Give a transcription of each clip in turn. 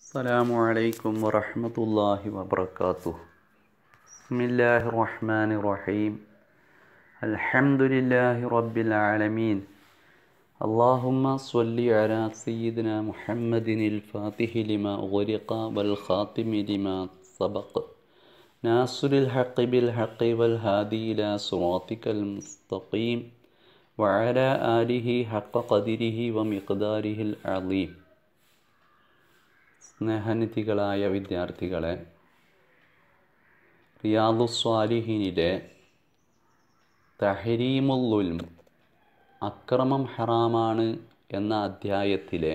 السلام عليكم ورحمة الله وبركاته بسم الله الرحمن الرحيم الحمد لله رب العالمين اللهم صل على سيدنا محمد الفاتح لما أغلق والخاتم لما سبق ناصر الحق بالحق والهادي إلى صراطك المستقيم وعلى آله حق قدره ومقداره العظيم സ്നേഹനിധികളായ വിദ്യാർത്ഥികളെ റിയാദുസ്വാലിഹിനിലെ തഹരീമുല്ലുൽം അക്രമം ഹറാമാണ് എന്ന അധ്യായത്തിലെ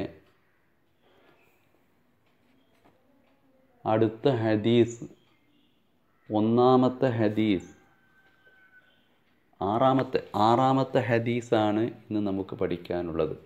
അടുത്ത ഹദീസ് ഒന്നാമത്തെ ഹദീസ് ആറാമത്തെ ആറാമത്തെ ഹദീസാണ് ഇന്ന് നമുക്ക് പഠിക്കാനുള്ളത്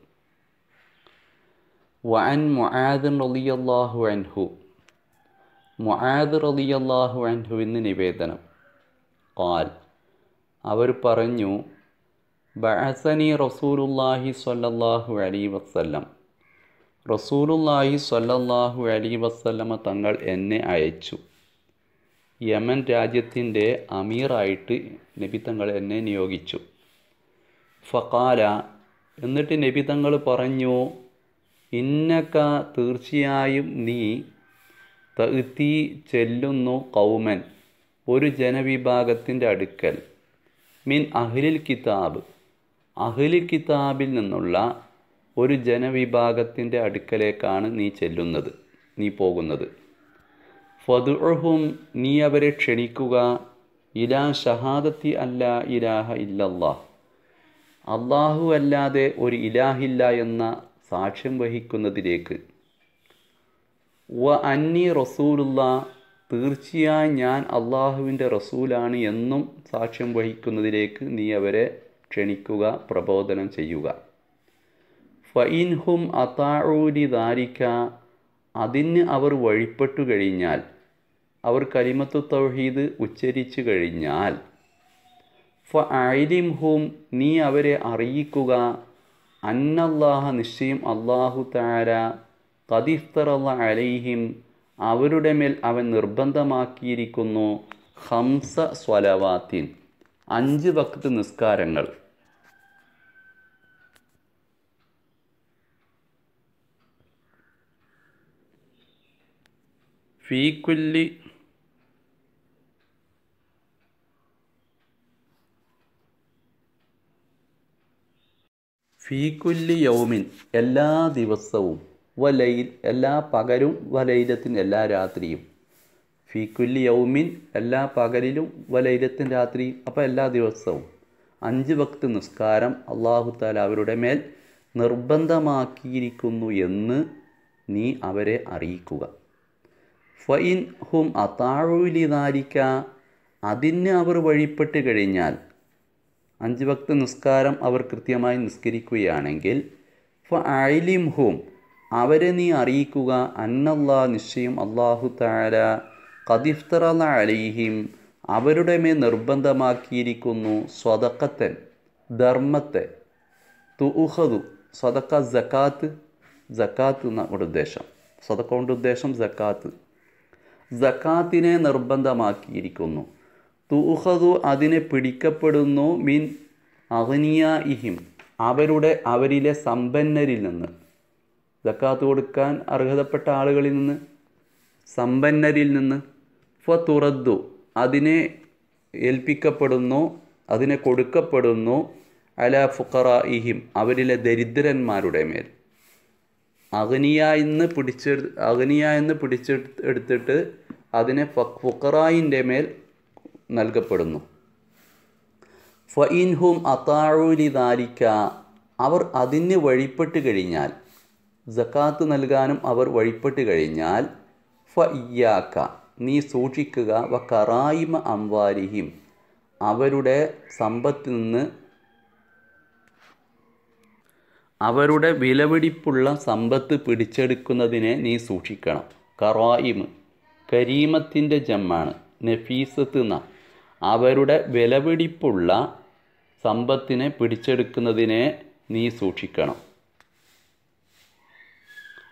വഅൻ മുആദ് റളിയല്ലാഹു അൻഹു മുആദ് റളിയല്ലാഹു അൻഹു എന്ന് നിവേദനം ഖാൽ അവർ പറഞ്ഞു ബഅസനി റസൂലുള്ളാഹി സ്വല്ലല്ലാഹു അലൈഹി വസല്ലം റസൂലുള്ളാഹി സ്വല്ലല്ലാഹു അലൈഹി വസല്ലമ തങ്ങൾ എന്നെ അയച്ചു യമൻ രാജ്യത്തിൻ്റെ അമീറായിട്ട് നബി തങ്ങൾ എന്നെ നിയോഗിച്ചു ഫക്കാല എന്നിട്ട് നബി തങ്ങൾ പറഞ്ഞു ഇന്നക്ക തീർച്ചയായും നീ തീ ചെല്ലുന്നു കൗമൻ ഒരു ജനവിഭാഗത്തിൻ്റെ അടുക്കൽ മിൻ അഹ്ലിൽ കിതാബ് അഹ്ലിൽ കിതാബിൽ നിന്നുള്ള ഒരു ജനവിഭാഗത്തിൻ്റെ അടുക്കലേക്കാണ് നീ ചെല്ലുന്നത് നീ പോകുന്നത് ഫതുഹും നീ അവരെ ക്ഷണിക്കുക ഇലാ ഷഹാദത്തി അല്ല ഇലാഹ ഇല്ലല്ലാ അള്ളാഹു അല്ലാതെ ഒരു ഇലാഹില്ല എന്ന സാക്ഷ്യം വഹിക്കുന്നതിലേക്ക് വ അന്നി റസൂലുള്ള തീർച്ചയായും ഞാൻ അള്ളാഹുവിൻ്റെ റസൂലാണ് എന്നും സാക്ഷ്യം വഹിക്കുന്നതിലേക്ക് നീ അവരെ ക്ഷണിക്കുക പ്രബോധനം ചെയ്യുക ഫൈൻഹും അതാഴൂരി ദാരിക്ക അതിന് അവർ വഴിപ്പെട്ടു കഴിഞ്ഞാൽ അവർ കലിമത്തു തൗഹീദ് ഉച്ചരിച്ചു കഴിഞ്ഞാൽ ഫ ഐലിംഹും നീ അവരെ അറിയിക്കുക അന്നല്ലാഹ നിശ്ചയം അള്ളാഹു താര കദിഫ്തറല്ല അലൈഹിം അവരുടെ മേൽ അവൻ നിർബന്ധമാക്കിയിരിക്കുന്നു ഹംസ സ്വലവാത്തിൻ അഞ്ച് വക്ത് നിസ്കാരങ്ങൾ ഫീക്കുല്ലി ഫീക്കുല്ലി യൗമിൻ എല്ലാ ദിവസവും വലയിൽ എല്ലാ പകലും വലയിലത്തിൻ എല്ലാ രാത്രിയും ഫീക്കുല്ലി യൗമിൻ എല്ലാ പകലിലും വലയിലത്തിൻ രാത്രിയും അപ്പോൾ എല്ലാ ദിവസവും അഞ്ച് വക്ത് നിസ്കാരം അള്ളാഹു താല അവരുടെ മേൽ നിർബന്ധമാക്കിയിരിക്കുന്നു എന്ന് നീ അവരെ അറിയിക്കുക ഫൈൻ ഹും അതാഴുലിതാരിക്ക അതിന് അവർ വഴിപ്പെട്ട് കഴിഞ്ഞാൽ അഞ്ച് വക്ത് നിസ്കാരം അവർ കൃത്യമായി നിസ്കരിക്കുകയാണെങ്കിൽ ഫ ഐലിം ഹും അവരെ നീ അറിയിക്കുക അന്നല്ലാ നിശ്ചയം അള്ളാഹു താര കദിഫ്തറല അലൈഹിം അവരുടെ മേൽ നിർബന്ധമാക്കിയിരിക്കുന്നു സ്വതക്കത്തൻ ധർമ്മത്തെ തുഹദു സ്വതക്ക ജക്കാത്ത് ജക്കാത്ത് എന്നാണ് ഉദ്ദേശം സ്വതക്ക കൊണ്ട് ഉദ്ദേശം ജക്കാത്ത് ജക്കാത്തിനെ നിർബന്ധമാക്കിയിരിക്കുന്നു തുഹദു അതിനെ പിടിക്കപ്പെടുന്നു മീൻ അഗ്നിയ ഇഹിം അവരുടെ അവരിലെ സമ്പന്നരിൽ നിന്ന് ജക്കാത്ത് കൊടുക്കാൻ അർഹതപ്പെട്ട ആളുകളിൽ നിന്ന് സമ്പന്നരിൽ നിന്ന് ഫ തുറദ്ദു അതിനെ ഏൽപ്പിക്കപ്പെടുന്നു അതിനെ കൊടുക്കപ്പെടുന്നു അല ഫുക്കറ ഇഹിം അവരിലെ ദരിദ്രന്മാരുടെ മേൽ അഗ്നിയ എന്ന് പിടിച്ചെടു അഗ്നിയ എന്ന് പിടിച്ചെടുത്തിട്ട് അതിനെ ഫുക്കറായിൻ്റെ മേൽ നൽകപ്പെടുന്നു ഫഇൻഹും അതാഴുലി ദാരിക്ക അവർ അതിന് വഴിപ്പെട്ട് കഴിഞ്ഞാൽ ജക്കാത്ത് നൽകാനും അവർ വഴിപ്പെട്ട് കഴിഞ്ഞാൽ ഫ ഇയാക്ക നീ സൂക്ഷിക്കുക വ കറായിമ അംവാരിഹിം അവരുടെ സമ്പത്തിൽ നിന്ന് അവരുടെ വിലപിടിപ്പുള്ള സമ്പത്ത് പിടിച്ചെടുക്കുന്നതിനെ നീ സൂക്ഷിക്കണം കറായിമ് കരീമത്തിൻ്റെ ജമ്മാണ് നഫീസത്ത് എന്ന അവരുടെ വിലപിടിപ്പുള്ള സമ്പത്തിനെ പിടിച്ചെടുക്കുന്നതിനെ നീ സൂക്ഷിക്കണം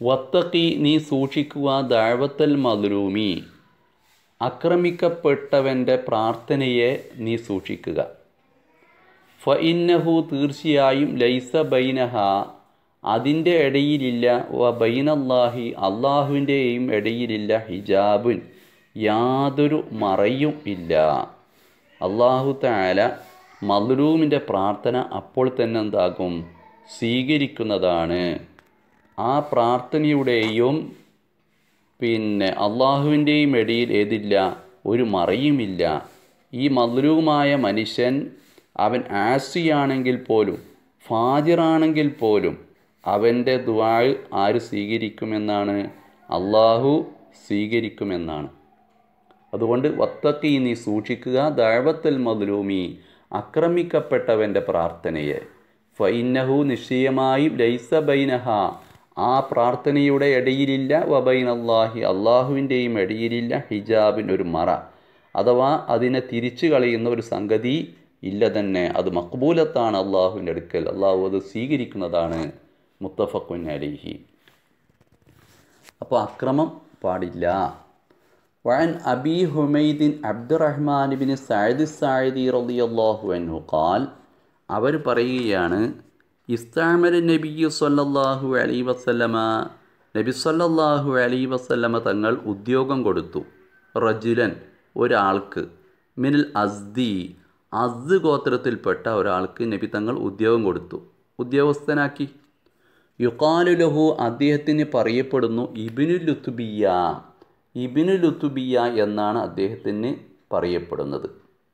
വത്തക്കി നീ സൂക്ഷിക്കുക ദാഴ്വത്തൽ മദ്ലൂമി ആക്രമിക്കപ്പെട്ടവൻ്റെ പ്രാർത്ഥനയെ നീ സൂക്ഷിക്കുക ഫ ഇന്നഹു തീർച്ചയായും ലൈസ ബൈനഹ അതിൻ്റെ ഇടയിലില്ല വ ബൈനല്ലാഹി അള്ളാഹുവിൻ്റെയും ഇടയിലില്ല ഹിജാബുൻ യാതൊരു മറയും ഇല്ല അള്ളാഹു താല മദ്ലൂമിൻ്റെ പ്രാർത്ഥന അപ്പോൾ തന്നെ എന്താകും സ്വീകരിക്കുന്നതാണ് ആ പ്രാർത്ഥനയുടെയും പിന്നെ അള്ളാഹുവിൻ്റെയും ഇടയിൽ ഏതില്ല ഒരു മറയുമില്ല ഈ മദ്ലൂമായ മനുഷ്യൻ അവൻ ആസിയാണെങ്കിൽ പോലും ഫാജിറാണെങ്കിൽ പോലും അവൻ്റെ ദുആ ആര് സ്വീകരിക്കുമെന്നാണ് അള്ളാഹു സ്വീകരിക്കുമെന്നാണ് അതുകൊണ്ട് വത്തക്കി നീ സൂക്ഷിക്കുക ദഴവത്തൽ മദ്ലൂമി ആക്രമിക്കപ്പെട്ടവൻ്റെ പ്രാർത്ഥനയെ ഫൈനഹു നിശ്ചയമായും ലൈസ ബൈനഹ ആ പ്രാർത്ഥനയുടെ ഇടയിലില്ല വബൈൻ അള്ളാഹി അള്ളാഹുവിൻ്റെയും ഇടയിലില്ല ഹിജാബിൻ ഒരു മറ അഥവാ അതിനെ തിരിച്ചു കളയുന്ന ഒരു സംഗതി ഇല്ല തന്നെ അത് മക്ബൂലത്താണ് അള്ളാഹുവിൻ്റെ അടുക്കൽ അള്ളാഹു അത് സ്വീകരിക്കുന്നതാണ് മുത്തഫക്കുൻ അലിഹി അപ്പോൾ അക്രമം പാടില്ല വൻ അബി ഹുമൈദിൻ അബ്ദുറഹ്മാൻ ബിൻ സഅദ് സായിദി റളിയല്ലാഹു അൻഹു ഖാൽ അവർ പറയുകയാണ് ഇസ്താമൽ നബി സല്ലല്ലാഹു അലൈ വസല്ലമ നബി സല്ലല്ലാഹു അലൈ വസല്ലമ തങ്ങൾ ഉദ്യോഗം കൊടുത്തു റജുലൻ ഒരാൾക്ക് മിനൽ അസ്ദി അസ് ഗോത്രത്തിൽപ്പെട്ട ഒരാൾക്ക് നബി തങ്ങൾ ഉദ്യോഗം കൊടുത്തു ഉദ്യോഗസ്ഥനാക്കി യുക്കാലുലഹു അദ്ദേഹത്തിന് പറയപ്പെടുന്നു ഇബിനു ലുത്തുബിയ ഇബിനു ലുത്തുബിയ എന്നാണ് അദ്ദേഹത്തിന് പറയപ്പെടുന്നത്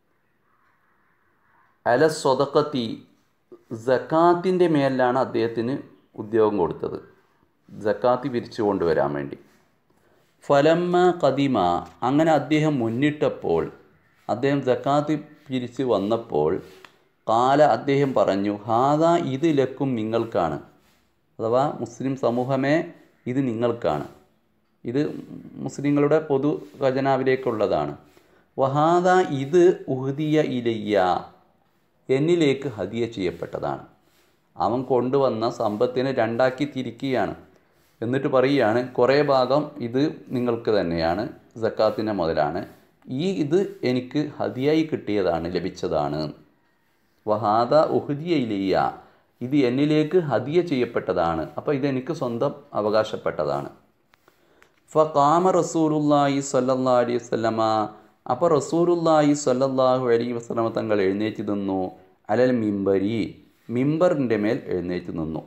അല സ്വതക്കത്തി ജക്കാത്തിൻ്റെ മേലാണ് അദ്ദേഹത്തിന് ഉദ്യോഗം കൊടുത്തത് ജക്കാത്ത് പിരിച്ചു കൊണ്ടുവരാൻ വേണ്ടി ഫലമ്മ കദിമ അങ്ങനെ അദ്ദേഹം മുന്നിട്ടപ്പോൾ അദ്ദേഹം ജക്കാത്ത് പിരിച്ച് വന്നപ്പോൾ കാല അദ്ദേഹം പറഞ്ഞു ഹാദ ഇത് ലക്കും നിങ്ങൾക്കാണ് അഥവാ മുസ്ലിം സമൂഹമേ ഇത് നിങ്ങൾക്കാണ് ഇത് മുസ്ലിങ്ങളുടെ പൊതു ഖജനാവിലേക്കുള്ളതാണ് വഹാദ ഇത് ഉഹദിയ ഇലയ്യ എന്നിലേക്ക് ഹദിയ ചെയ്യപ്പെട്ടതാണ് അവൻ കൊണ്ടുവന്ന സമ്പത്തിനെ രണ്ടാക്കി തിരിക്കുകയാണ് എന്നിട്ട് പറയുകയാണ് കുറേ ഭാഗം ഇത് നിങ്ങൾക്ക് തന്നെയാണ് സക്കാത്തിൻ്റെ മുതലാണ് ഈ ഇത് എനിക്ക് ഹദിയായി കിട്ടിയതാണ് ലഭിച്ചതാണ് വഹാദ ഉഹദിയയിലെയ്യ ഇത് എന്നിലേക്ക് ഹദിയ ചെയ്യപ്പെട്ടതാണ് അപ്പോൾ ഇതെനിക്ക് സ്വന്തം അവകാശപ്പെട്ടതാണ് ഫ കാമ റസൂലുല്ലാഹി സല്ലല്ലാ അലൈഹി വസല്ലമ അപ്പോൾ റസൂലുല്ലാഹി സല്ലല്ലാഹു അലൈഹി വസല്ലമ തങ്ങൾ എഴുന്നേറ്റ് നിന്നു അലൽ മിമ്പരി മിമ്പറിൻ്റെ മേൽ എഴുന്നേറ്റ് നിന്നു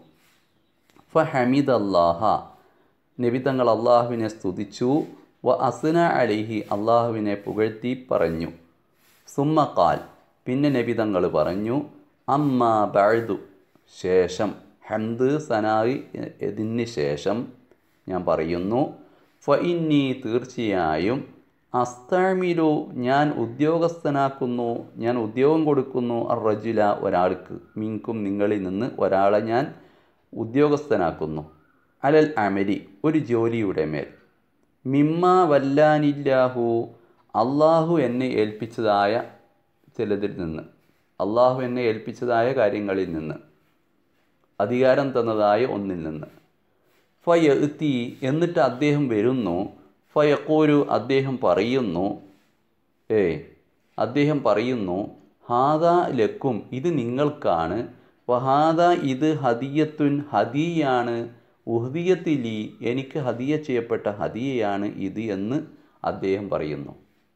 ഫ ഹമീദ് അല്ലാഹ നബി തങ്ങൾ അള്ളാഹുവിനെ സ്തുതിച്ചു വ അസ്ന അലിഹി അള്ളാഹുവിനെ പുകഴ്ത്തി പറഞ്ഞു സുമ്മ കാൽ പിന്നെ നബി തങ്ങൾ പറഞ്ഞു അമ്മ ബഴുതു ശേഷം ഹംദ് സനായി ഇതിന് ശേഷം ഞാൻ പറയുന്നു ഫ ഇന്നി തീർച്ചയായും അസ്താമിലു ഞാൻ ഉദ്യോഗസ്ഥനാക്കുന്നു ഞാൻ ഉദ്യോഗം കൊടുക്കുന്നു അർ റജുല ഒരാൾക്ക് മിങ്കും നിങ്ങളിൽ നിന്ന് ഒരാളെ ഞാൻ ഉദ്യോഗസ്ഥനാക്കുന്നു അലൽ അമലി ഒരു ജോലിയുടെ മേൽ മിമ്മ വല്ലാനില്ലാഹു അള്ളാഹു എന്നെ ഏൽപ്പിച്ചതായ ചിലതിൽ നിന്ന് അള്ളാഹു എന്നെ ഏൽപ്പിച്ചതായ കാര്യങ്ങളിൽ നിന്ന് അധികാരം തന്നതായ ഒന്നിൽ നിന്ന് ഫയത്തി എന്നിട്ട് അദ്ദേഹം വരുന്നു ഫയക്കോരു അദ്ദേഹം പറയുന്നു ഏ അദ്ദേഹം പറയുന്നു ഹാദ ലക്കും ഇത് നിങ്ങൾക്കാണ് വഹാദ ഇത് ഹദിയത്തുൻ ഹദിയാണ് ഉഹദിയത്തിലി എനിക്ക് ഹദിയ ചെയ്യപ്പെട്ട ഹദിയയാണ് ഇത് എന്ന് അദ്ദേഹം പറയുന്നു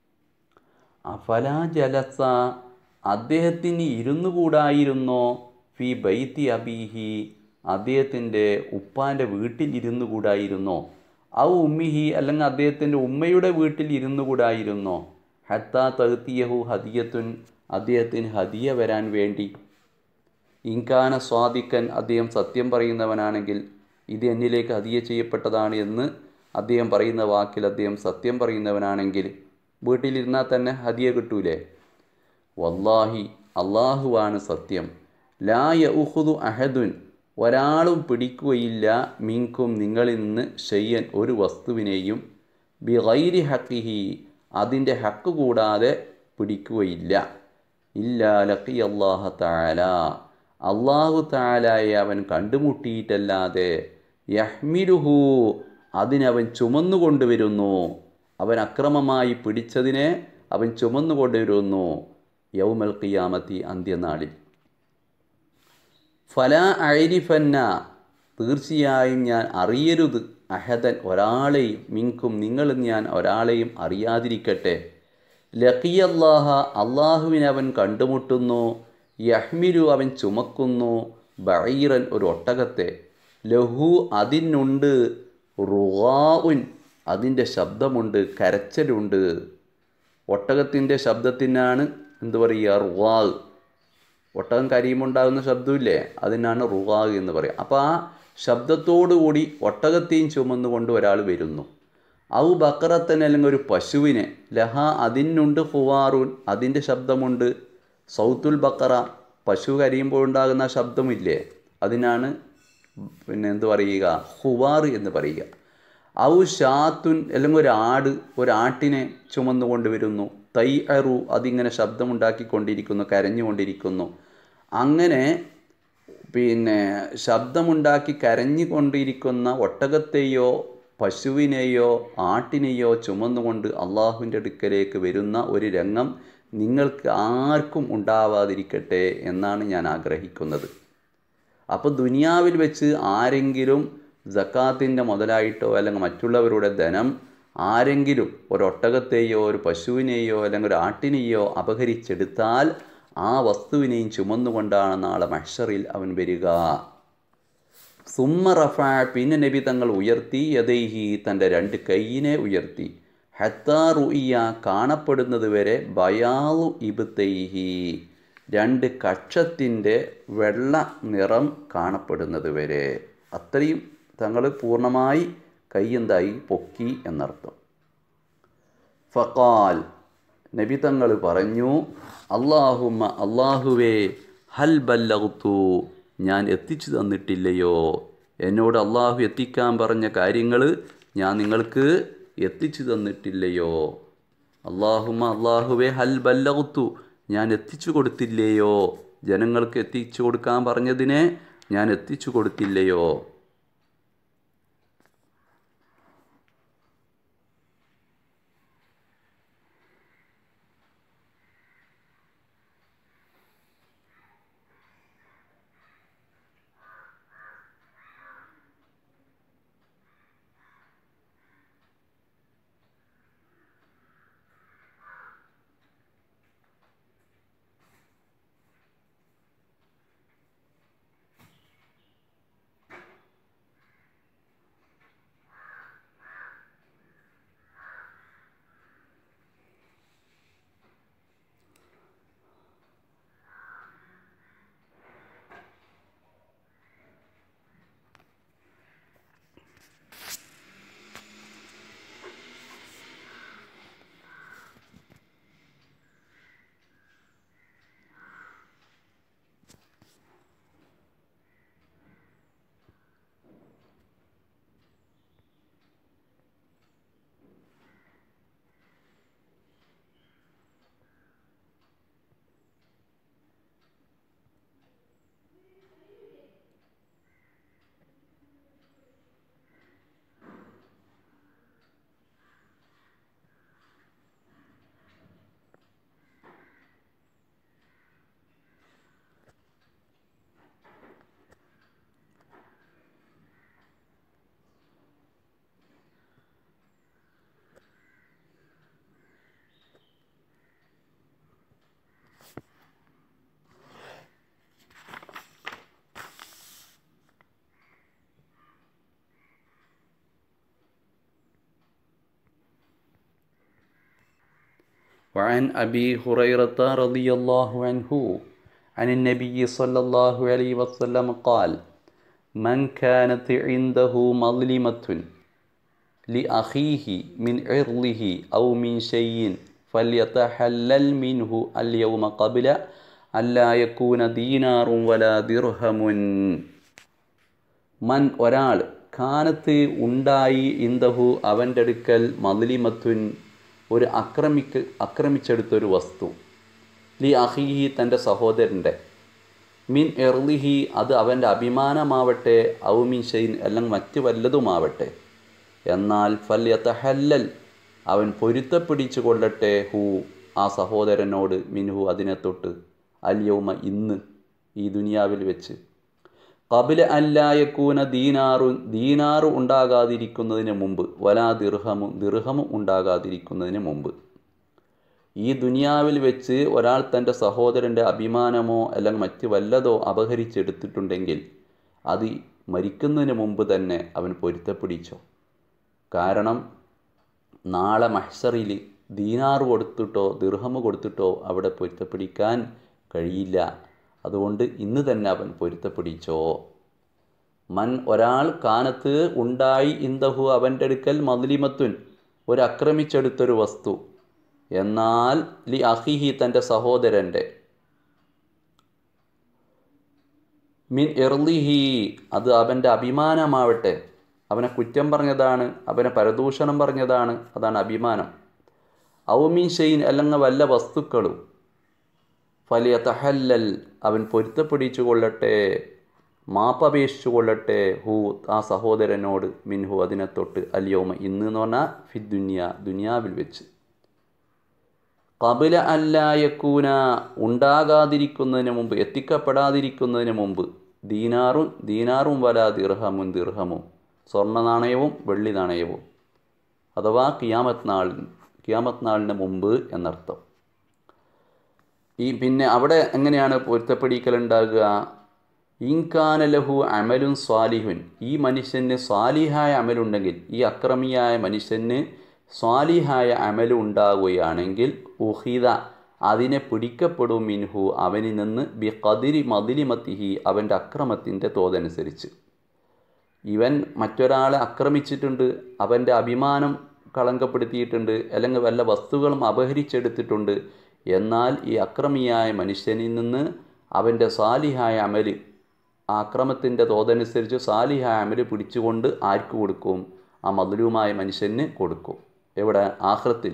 അഫല ജലസ അദ്ദേഹത്തിന് ഇരുന്നു കൂടായിരുന്നോ ഫി ബൈത്തി അബീഹി അദ്ദേഹത്തിൻ്റെ ഉപ്പാൻ്റെ വീട്ടിൽ ഇരുന്നു കൂടായിരുന്നോ ഔ ഉമ്മിഹി അല്ലെങ്കിൽ അദ്ദേഹത്തിൻ്റെ ഉമ്മയുടെ വീട്ടിൽ ഇരുന്നു കൂടായിരുന്നോ ഹത്താ തഹത്തിയഹു ഹദിയത്തുൻ അദ്ദേഹത്തിന് ഹദിയ വരാൻ വേണ്ടി ഇൻകാന സ്വാദിക്കൻ അദ്ദേഹം സത്യം പറയുന്നവനാണെങ്കിൽ ഇത് എന്നിലേക്ക് ഹദിയ ചെയ്യപ്പെട്ടതാണ് എന്ന് അദ്ദേഹം പറയുന്ന വാക്കിൽ അദ്ദേഹം സത്യം പറയുന്നവനാണെങ്കിൽ വീട്ടിലിരുന്നാൽ തന്നെ ഹദിയ കിട്ടൂലേ വല്ലാഹി അള്ളാഹുവാണ് സത്യം ലാ യഉഹുദു അഹദുൻ ഒരാളും പിടിക്കുകയില്ല മിങ്കും നിങ്ങളിൽ നിന്ന് ഷെയ്യൻ ഒരു വസ്തുവിനെയും ബി ഗൈരി ഹക്കിഹി അതിൻ്റെ ഹക്ക് കൂടാതെ പിടിക്കുകയില്ല ഇല്ലാ ലക്കി അള്ളാഹ താല അള്ളാഹു താലായെ അവൻ കണ്ടുമുട്ടിയിട്ടല്ലാതെ യഹ്മിലുഹു അതിനവൻ ചുമന്നുകൊണ്ടുവരുന്നു അവൻ അക്രമമായി പിടിച്ചതിനെ അവൻ ചുമന്നുകൊണ്ടുവരുന്നു യൗമൽ ഖിയാമത്തി അന്ത്യനാളിൽ ഫല അഴിരിഫന്ന തീർച്ചയായും ഞാൻ അറിയരുത് അഹദൻ ഒരാളെയും മിങ്കും നിങ്ങളും ഞാൻ ഒരാളെയും അറിയാതിരിക്കട്ടെ ലഖിയല്ലാഹ അള്ളാഹുവിനെ അവൻ കണ്ടുമുട്ടുന്നു യഹ്മിലു അവൻ ചുമക്കുന്നു ബഈറൻ ഒരു ഒട്ടകത്തെ ലഹു അതിനുണ്ട് റുവാഉൻ അതിൻ്റെ ശബ്ദമുണ്ട് കരച്ചലുണ്ട് ഒട്ടകത്തിൻ്റെ ശബ്ദത്തിനാണ് എന്ത് പറയുക റുവാഗ് ഒട്ടകം കരിയുമുണ്ടാകുന്ന ശബ്ദമില്ലേ അതിനാണ് റുവാഗ് എന്ന് പറയുക അപ്പോൾ ആ ശബ്ദത്തോടുകൂടി ഒട്ടകത്തെയും ചുമന്നുകൊണ്ട് ഒരാൾ വരുന്നു ഔ ബക്കറത്തൻ അല്ലെങ്കിൽ ഒരു പശുവിനെ ലഹ അതിനുണ്ട് ഹുവാറൂൻ അതിൻ്റെ ശബ്ദമുണ്ട് സൗത്തുൽ ബക്കറ പശു കരിയുമ്പോൾ ഉണ്ടാകുന്ന ശബ്ദമില്ലേ അതിനാണ് പിന്നെ എന്ത് പറയുക ഹുവാർ എന്ന് പറയുക ഔ ഷാത്തുൻ അല്ലെങ്കിൽ ഒരു ആട് ഒരാട്ടിനെ ചുമന്നുകൊണ്ട് വരുന്നു തൈ അറു അതിങ്ങനെ ശബ്ദമുണ്ടാക്കിക്കൊണ്ടിരിക്കുന്നു കരഞ്ഞുകൊണ്ടിരിക്കുന്നു അങ്ങനെ പിന്നെ ശബ്ദമുണ്ടാക്കി കരഞ്ഞുകൊണ്ടിരിക്കുന്ന ഒട്ടകത്തെയോ പശുവിനെയോ ആട്ടിനെയോ ചുമന്നുകൊണ്ട് അള്ളാഹുവിൻ്റെ അടുക്കലേക്ക് വരുന്ന ഒരു രംഗം നിങ്ങൾക്ക് ആർക്കും ഉണ്ടാവാതിരിക്കട്ടെ എന്നാണ് ഞാൻ ആഗ്രഹിക്കുന്നത് അപ്പോൾ ദുനിയാവിൽ വെച്ച് ആരെങ്കിലും ജക്കാത്തിൻ്റെ മുതലായിട്ടോ അല്ലെങ്കിൽ മറ്റുള്ളവരുടെ ധനം ആരെങ്കിലും ഒരു ഒട്ടകത്തെയോ ഒരു പശുവിനെയോ അല്ലെങ്കിൽ ഒരു ആട്ടിനെയോ അപഹരിച്ചെടുത്താൽ ആ വസ്തുവിനെയും ചുമന്നുകൊണ്ടാണ് നാളെ മഷറിൽ അവൻ വരിക സുമ്മ റഫ പിന്നെ നബി തങ്ങൾ ഉയർത്തി യദൈഹി തൻ്റെ രണ്ട് കൈയിനെ ഉയർത്തി ഹത്താ റുഇയ കാണപ്പെടുന്നത് വരെ ബയാലു ഇബുത്തൈഹി രണ്ട് കക്ഷത്തിൻ്റെ വെള്ള നിറം കാണപ്പെടുന്നത് വരെ അത്രയും തങ്ങൾ പൂർണ്ണമായി കൈ എന്തായി പൊക്കി എന്നർത്ഥം ഫക്കാൽ നബി തങ്ങൾ പറഞ്ഞു അള്ളാഹുമ്മ അള്ളാഹുവേ ഹൽ ബല്ലകുത്തു ഞാൻ എത്തിച്ചു തന്നിട്ടില്ലയോ എന്നോട് അള്ളാഹു എത്തിക്കാൻ പറഞ്ഞ കാര്യങ്ങൾ ഞാൻ നിങ്ങൾക്ക് എത്തിച്ചു തന്നിട്ടില്ലയോ അള്ളാഹുമ്മ അള്ളാഹുവേ ഹൽ ബല്ലകുത്തു ഞാൻ എത്തിച്ചു കൊടുത്തില്ലയോ ജനങ്ങൾക്ക് എത്തിച്ചു കൊടുക്കാൻ പറഞ്ഞതിനെ ഞാൻ എത്തിച്ചു കൊടുത്തില്ലയോ وعن أبي هريرة رضي الله عنه عن النبي صلى الله عليه وسلم قال من كانت عنده مظلمة لأخيه من عرضه أو من شيء فليتحلل منه اليوم قبل ألا يكون دينار ولا درهم മൻ ഒരാൾ കാനത്ത് ഉണ്ടായി ഇന്ദഹു അവൻ്റെ അടുക്കൽ മതിലിമത്തുൻ ഒരു ആക്രമിക്ക് ആക്രമിച്ചെടുത്തൊരു വസ്തു ലി അഹീഹി തൻ്റെ സഹോദരൻ്റെ മിൻ എർലിഹി അത് അവൻ്റെ അഭിമാനമാവട്ടെ ഔ മിൻ ഷെയ്ൻ അല്ലെങ്കിൽ മറ്റ് വല്ലതുമാവട്ടെ എന്നാൽ ഫല്യത്തഹല്ലൽ അവൻ പൊരുത്തപ്പിടിച്ചു കൊള്ളട്ടെ ഹൂ ആ സഹോദരനോട് മിൻഹു അതിനെ തൊട്ട് അല്യൗമ ഇന്ന് ഈ ദുനിയാവിൽ വെച്ച് കപില അല്ലായക്കൂന ദീനാറു ദീനാറു ഉണ്ടാകാതിരിക്കുന്നതിന് മുമ്പ് വലാ ദിർഹമും ദിർഹമും ഉണ്ടാകാതിരിക്കുന്നതിന് മുമ്പ് ഈ ദുനിയാവിൽ വെച്ച് ഒരാൾ തൻ്റെ സഹോദരൻ്റെ അഭിമാനമോ അല്ലെങ്കിൽ മറ്റ് വല്ലതോ അപഹരിച്ചെടുത്തിട്ടുണ്ടെങ്കിൽ അത് മരിക്കുന്നതിന് മുമ്പ് തന്നെ അവൻ പൊരുത്തപ്പിടിച്ചോ കാരണം നാളെ മഹ്സറിൽ ദീനാറ് കൊടുത്തിട്ടോ ദിർഹമ് കൊടുത്തിട്ടോ അവിടെ പൊരുത്തപ്പിടിക്കാൻ കഴിയില്ല അതുകൊണ്ട് ഇന്ന് തന്നെ അവൻ പൊരുത്തപ്പിടിച്ചോ മൻ ഒരാൾ കാനത്ത് ഉണ്ടായി ഇന്ദഹു അവൻ്റെ അടുക്കൽ മദ്ലിമത്തുൻ ഒരു ആക്രമിച്ചെടുത്തൊരു വസ്തു എന്നാൽ ലി അഹിഹി തൻ്റെ സഹോദരൻ്റെ മിൻ എർലിഹി അത് അവൻ്റെ അഭിമാനമാവട്ടെ അവനെ കുറ്റം പറഞ്ഞതാണ് അവനെ പരദൂഷണം പറഞ്ഞതാണ് അതാണ് അഭിമാനം ഔമീൻ ഷെയ്ൻ അല്ലെങ്കിൽ വല്ല വസ്തുക്കളും ഫലിയ തഹല്ലൽ അവൻ പൊരുത്തപ്പിടിച്ചു കൊള്ളട്ടെ മാപ്പപേക്ഷിച്ചു കൊള്ളട്ടെ ഹൂ ആ സഹോദരനോട് മിൻഹു അതിനെ തൊട്ട് അല്യോമ ഇന്ന് എന്ന് പറഞ്ഞാൽ ഫി ദുനിയ ദുനിയാവിൽ വെച്ച് കപില അല്ലായക്കൂന ഉണ്ടാകാതിരിക്കുന്നതിന് മുമ്പ് എത്തിക്കപ്പെടാതിരിക്കുന്നതിന് മുമ്പ് ദീനാറും ദീനാറും വല ദിർഹമും ദിർഹമും സ്വർണ്ണ നാണയവും വെള്ളി നാണയവും അഥവാ കിയാമത്ത് നാൾ കിയാമത്ത് നാളിന് മുമ്പ് എന്നർത്ഥം ഈ പിന്നെ അവിടെ എങ്ങനെയാണ് പൊരുത്തപ്പെടിക്കലുണ്ടാകുക ഇൻകാന ലഹു അമലുൻ സ്വാലിഹുൻ ഈ മനുഷ്യന് സ്വാലിഹായ അമലുണ്ടെങ്കിൽ ഈ അക്രമിയായ മനുഷ്യന് സ്വാലിഹായ അമൽ ഉണ്ടാവുകയാണെങ്കിൽ ഉഹിത അതിനെ പിടിക്കപ്പെടും മിൻഹു അവനിൽ നിന്ന് ബി കതിരി മതിലിമത്തിഹി അവൻ്റെ അക്രമത്തിൻ്റെ തോതനുസരിച്ച് ഇവൻ മറ്റൊരാളെ ആക്രമിച്ചിട്ടുണ്ട് അവൻ്റെ അഭിമാനം കളങ്കപ്പെടുത്തിയിട്ടുണ്ട് അല്ലെങ്കിൽ വല്ല വസ്തുക്കളും അപഹരിച്ചെടുത്തിട്ടുണ്ട് എന്നാൽ ഈ അക്രമിയായ മനുഷ്യനിൽ നിന്ന് അവൻ്റെ സാലിഹായ അമല് ആ അക്രമത്തിൻ്റെ തോതനുസരിച്ച് സാലിഹായ അമല് പിടിച്ചുകൊണ്ട് ആർക്ക് കൊടുക്കും ആ മധുരവുമായ മനുഷ്യന് കൊടുക്കും എവിടെ ആഹ്റത്തിൽ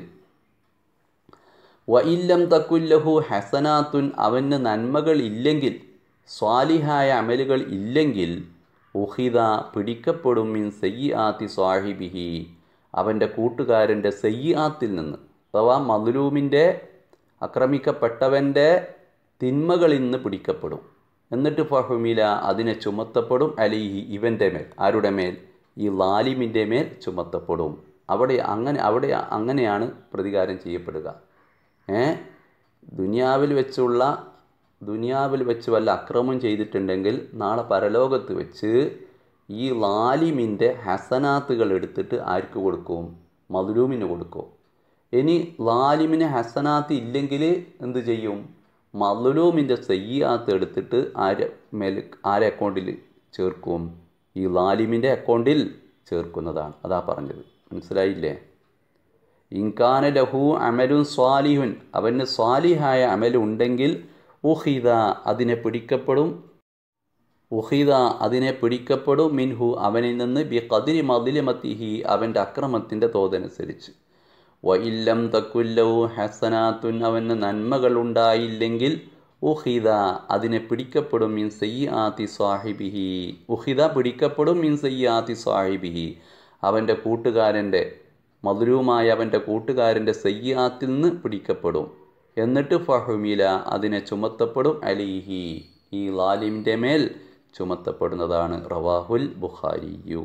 വ ഇല്ലം തക്കുല്ലഹു ഹസനാത്തുൻ അവന് നന്മകൾ ഇല്ലെങ്കിൽ സ്വാലിഹായ അമലുകൾ ഇല്ലെങ്കിൽ ഉഹിത പിടിക്കപ്പെടും മിൻ സയ്യാത്തി സ്വാഹിബിഹി അവൻ്റെ കൂട്ടുകാരൻ്റെ സയ്യാത്തിൽ നിന്ന് അഥവാ മധുരൂമിൻ്റെ ആക്രമിക്കപ്പെട്ടവൻ്റെ തിന്മകളിൽ നിന്ന് പിടിക്കപ്പെടും എന്നിട്ട് ഫഹുമില അതിനെ ചുമത്തപ്പെടും അലിഹി ഇവൻ്റെ മേൽ ആരുടെ മേൽ ഈ ലാലിമിൻ്റെ മേൽ ചുമത്തപ്പെടും അവിടെ അങ്ങനെ അവിടെ അങ്ങനെയാണ് പ്രതികാരം ചെയ്യപ്പെടുക ഏ ദുനിയാവിൽ വെച്ചുള്ള ദുനിയാവിൽ വെച്ച് വല്ല അക്രമം ചെയ്തിട്ടുണ്ടെങ്കിൽ നാളെ പരലോകത്ത് വെച്ച് ഈ ലാലിമിൻ്റെ ഹസനാത്തുകൾ എടുത്തിട്ട് ആർക്ക് കൊടുക്കും മധുരൂമിന് കൊടുക്കും ഇനി ലാലിമിന് ഹസനാത്ത് ഇല്ലെങ്കിൽ എന്ത് ചെയ്യും മധുലൂമിൻ്റെ സയ്യാത്ത് എടുത്തിട്ട് ആരെ മേൽ ആരെ അക്കൗണ്ടിൽ ചേർക്കും ഈ ലാലിമിൻ്റെ അക്കൗണ്ടിൽ ചേർക്കുന്നതാണ് അതാ പറഞ്ഞത് മനസ്സിലായില്ലേ ഇൻകാന ലഹു അമലുൻ സ്വാലിഹുൻ അവന് സ്വാലിഹായ അമലുണ്ടെങ്കിൽ ഉഹിത അതിനെ പിടിക്കപ്പെടും ഉഹിത അതിനെ പിടിക്കപ്പെടും മിൻഹു അവനിൽ നിന്ന് ബി കതിരി മതിലിമത്തിഹി അവൻ്റെ അക്രമത്തിൻ്റെ തോതനുസരിച്ച് വ ഇല്ലം തക്കുല്ലവു ഹസനാത്തുൻ അവന് നന്മകൾ ഉണ്ടായില്ലെങ്കിൽ ഉഹിത അതിനെ പിടിക്കപ്പെടും മിൻ സയ്യാത്തി സ്വാഹിബിഹി ഉഹിത പിടിക്കപ്പെടും മിൻ സയ്യാത്തി സ്വാഹിബിഹി അവൻ്റെ കൂട്ടുകാരൻ്റെ മധുരവുമായ അവൻ്റെ കൂട്ടുകാരൻ്റെ സയ്യാത്തിൽ നിന്ന് പിടിക്കപ്പെടും എന്നിട്ട് ഫഹുമില അതിനെ ചുമത്തപ്പെടും അലിഹി ഈ ലാലിമിൻ്റെ മേൽ ചുമത്തപ്പെടുന്നതാണ് റവാഹുൽ ബുഖാരിയു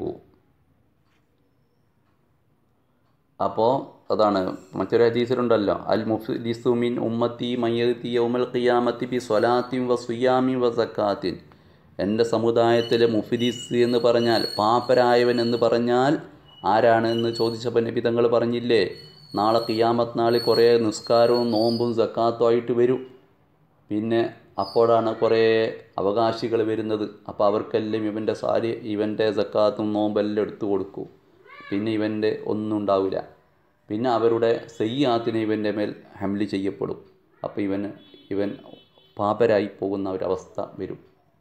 അപ്പോൾ അതാണ് മറ്റൊരു ഹദീസിലുണ്ടല്ലോ അൽ മുഫ്ലിസു മിൻ ഉമ്മത്തി മയ്യത്തി യൗമൽ ഖിയാമത്തി ബി സ്വലാത്തിൻ വ സുയാമി വ സക്കാത്തിൻ എൻ്റെ സമുദായത്തിലെ മുഫിദിസ് എന്ന് പറഞ്ഞാൽ പാപ്പരായവൻ എന്ന് പറഞ്ഞാൽ ആരാണ് എന്ന് ചോദിച്ചപ്പോൾ നബി തങ്ങൾ പറഞ്ഞില്ലേ നാളെ ഖിയാമത്ത് നാളിൽ കുറേ നിസ്കാരവും നോമ്പും സക്കാത്തും ആയിട്ട് വരും പിന്നെ അപ്പോഴാണ് കുറേ അവകാശികൾ വരുന്നത് അപ്പോൾ അവർക്കെല്ലാം ഇവൻ്റെ സാരി ഇവൻ്റെ സക്കാത്തും നോമ്പെല്ലാം എടുത്തു കൊടുക്കും പിന്നെ ഇവൻ്റെ ഒന്നും ഉണ്ടാവില്ല പിന്നെ അവരുടെ സെയ്യാത്തിന് ഇവൻ്റെ മേൽ ഹംലി ചെയ്യപ്പെടും അപ്പോൾ ഇവന് ഇവൻ പാപരായി പോകുന്ന ഒരവസ്ഥ വരും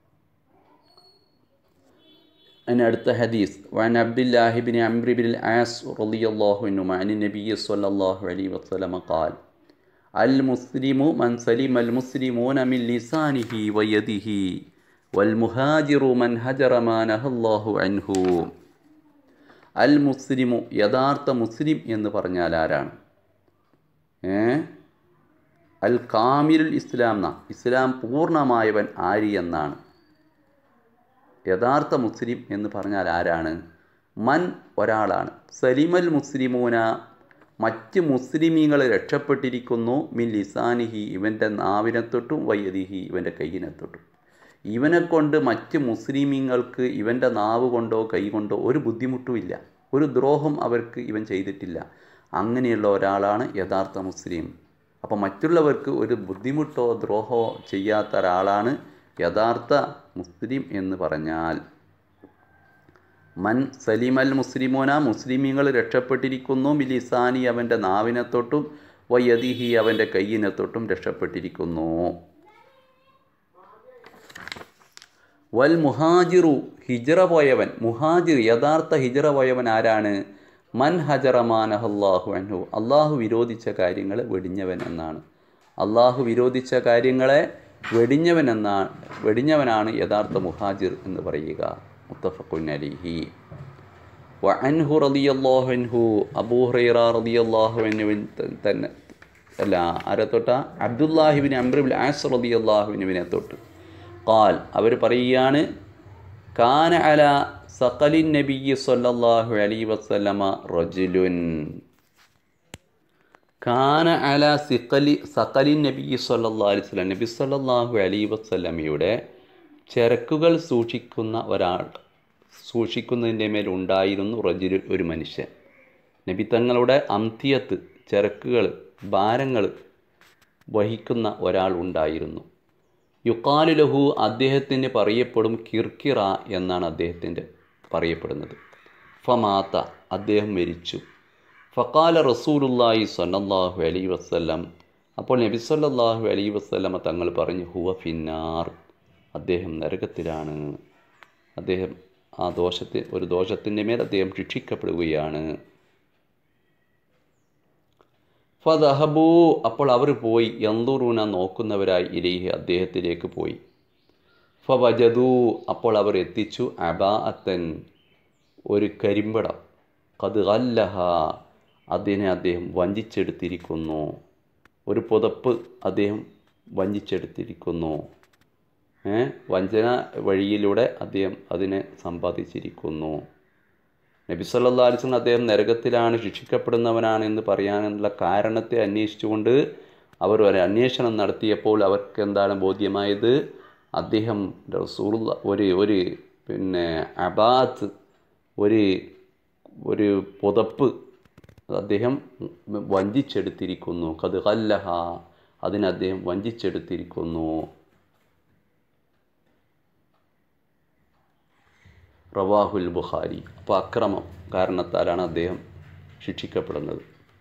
അതിന് അടുത്ത ഹദീസ് വൻ അബ്ദുല്ലാഹിബിൻ അംറിബിൻ ആസ് റളിയല്ലാഹു അൻഹു അൻ നബി സല്ലല്ലാഹു അലൈഹി വസല്ലം ഖാൽ അൽ മുസ്ലിമു മൻ സലിം അൽ മുസ്ലിമൂന മിൻ ലിസാനിഹി വയദിഹി വൽ മുഹാജിറു മൻ ഹജറ മാ നഹല്ലാഹു അൻഹു അൽ മുസ്ലിമു യഥാർത്ഥ മുസ്ലിം എന്ന് പറഞ്ഞാൽ ആരാണ് ഏ അൽ കാമിലുൽ ഇസ്ലാം എന്നാ ഇസ്ലാം പൂർണ്ണമായവൻ ആരി എന്നാണ് യഥാർത്ഥ മുസ്ലിം എന്ന് പറഞ്ഞാൽ ആരാണ് മൻ ഒരാളാണ് സലിമൽ മുസ്ലിമൂന മറ്റ് മുസ്ലിമീങ്ങൾ രക്ഷപ്പെട്ടിരിക്കുന്നു മിൻ ലിസാനിഹി ഇവൻ്റെ നാവിനെ തൊട്ടും വയ്യതിഹി ഇവൻ്റെ കയ്യിനെ തൊട്ടും ഇവനെ കൊണ്ട് മറ്റ് മുസ്ലിമീങ്ങൾക്ക് ഇവൻ്റെ നാവ് കൊണ്ടോ കൈ കൊണ്ടോ ഒരു ബുദ്ധിമുട്ടുമില്ല ഒരു ദ്രോഹം അവർക്ക് ഇവൻ ചെയ്തിട്ടില്ല അങ്ങനെയുള്ള ഒരാളാണ് യഥാർത്ഥ മുസ്ലിം അപ്പോൾ മറ്റുള്ളവർക്ക് ഒരു ബുദ്ധിമുട്ടോ ദ്രോഹമോ ചെയ്യാത്ത ഒരാളാണ് യഥാർത്ഥ മുസ്ലിം എന്ന് പറഞ്ഞാൽ മൻ സലിമൽ മുസ്ലിമോന മുസ്ലിമീങ്ങൾ രക്ഷപ്പെട്ടിരിക്കുന്നു മിലിസാനി അവൻ്റെ നാവിനെ തൊട്ടും വയദിഹി അവൻ്റെ കയ്യിനെ തൊട്ടും രക്ഷപ്പെട്ടിരിക്കുന്നു വൽ മുഹാജിറു ഹിജറ പോയവൻ മുഹാജിർ യഥാർത്ഥ ഹിജറ പോയവൻ ആരാണ് മൻ ഹജറമാനഹല്ലാഹു അൻഹു അള്ളാഹു വിരോധിച്ച കാര്യങ്ങളെ വെടിഞ്ഞവൻ എന്നാണ് അള്ളാഹു വിരോധിച്ച കാര്യങ്ങളെ വെടിഞ്ഞവൻ എന്നാണ് വെടിഞ്ഞവനാണ് യഥാർത്ഥ മുഹാജിർ എന്ന് പറയുക മുത്തഫഖുൻ അലിഹി വഅൻഹു റളിയല്ലാഹു അൻഹു അബൂ ഹുറൈറ റളിയല്ലാഹു അൻഹുവിൻ തന്നെ അല്ല ആരെ തൊട്ട അബ്ദുല്ലാഹിബിൻ അംബ്രിബിൻ ആസ് റളിയല്ലാഹുവിനുവിനെ തൊട്ട് ഖാൽ അവർ പറയുകയാണ് കാന അല സഖലിൻ നബിയ്യി സല്ലല്ലാഹു അലൈഹി വസല്ലമ റജുലുൻ കാന അല സിഖലി സഖലിൻ നബിയ്യി സല്ലല്ലാഹു അലൈഹി വസല്ലം നബി സല്ലല്ലാഹു അലൈഹി വസല്ലമയുടെ ചരക്കുകൾ സൂക്ഷിക്കുന്ന ഒരാൾ സൂക്ഷിക്കുന്നതിൻ്റെ മേൽ ഉണ്ടായിരുന്നു റജുൽ ഒരു മനുഷ്യൻ നബി തങ്ങളുടെ അന്ത്യത്ത് ചരക്കുകൾ ഭാരങ്ങൾ വഹിക്കുന്ന ഒരാൾ ഉണ്ടായിരുന്നു യുക്കാലു ലഹു അദ്ദേഹത്തിന് പറയപ്പെടും കിർക്കിറ എന്നാണ് അദ്ദേഹത്തിൻ്റെ പറയപ്പെടുന്നത് ഫമാത്ത അദ്ദേഹം മരിച്ചു ഫക്കാല റസൂലുല്ലാഹി സല്ലല്ലാഹു അലൈ വസ്ല്ലം അപ്പോൾ നബി സല്ലല്ലാഹു അലൈ വസ്ല്ലമ തങ്ങൾ പറഞ്ഞു ഹുവ ഫിന്നാർ അദ്ദേഹം നരകത്തിലാണ് അദ്ദേഹം ആ ദോഷത്തെ ഒരു ദോഷത്തിൻ്റെ മേൽ അദ്ദേഹം ശിക്ഷിക്കപ്പെടുകയാണ് ഫദഹബൂ അപ്പോൾ അവർ പോയി യന്തൂറൂന നോക്കുന്നവരായി ഇലേഹി അദ്ദേഹത്തിലേക്ക് പോയി ഫവജദു അപ്പോൾ അവർ എത്തിച്ചു അബാ അത്തൻ ഒരു കരിമ്പടം കത് അല്ലഹ അതിനെ അദ്ദേഹം വഞ്ചിച്ചെടുത്തിരിക്കുന്നു ഒരു പുതപ്പ് അദ്ദേഹം വഞ്ചിച്ചെടുത്തിരിക്കുന്നു വഞ്ചന വഴിയിലൂടെ അദ്ദേഹം അതിനെ സമ്പാദിച്ചിരിക്കുന്നു നബി സല്ലാ അലിസ്ലം അദ്ദേഹം നരകത്തിലാണ് ശിക്ഷിക്കപ്പെടുന്നവനാണ് എന്ന് പറയാനുള്ള കാരണത്തെ അന്വേഷിച്ചുകൊണ്ട് അവർ ഒരു അന്വേഷണം നടത്തിയപ്പോൾ അവർക്ക് എന്താണ് ബോധ്യമായത് അദ്ദേഹം റസൂർ ഒരു ഒരു പിന്നെ അബാത്ത് ഒരു ഒരു പുതപ്പ് അദ്ദേഹം വഞ്ചിച്ചെടുത്തിരിക്കുന്നു കത് കല്ലഹ അതിനെ അദ്ദേഹം വഞ്ചിച്ചെടുത്തിരിക്കുന്നു റവാഹുൽ ബുഖാരി അപ്പോൾ അക്രമം കാരണത്താലാണ് അദ്ദേഹം ശിക്ഷിക്കപ്പെടുന്നത്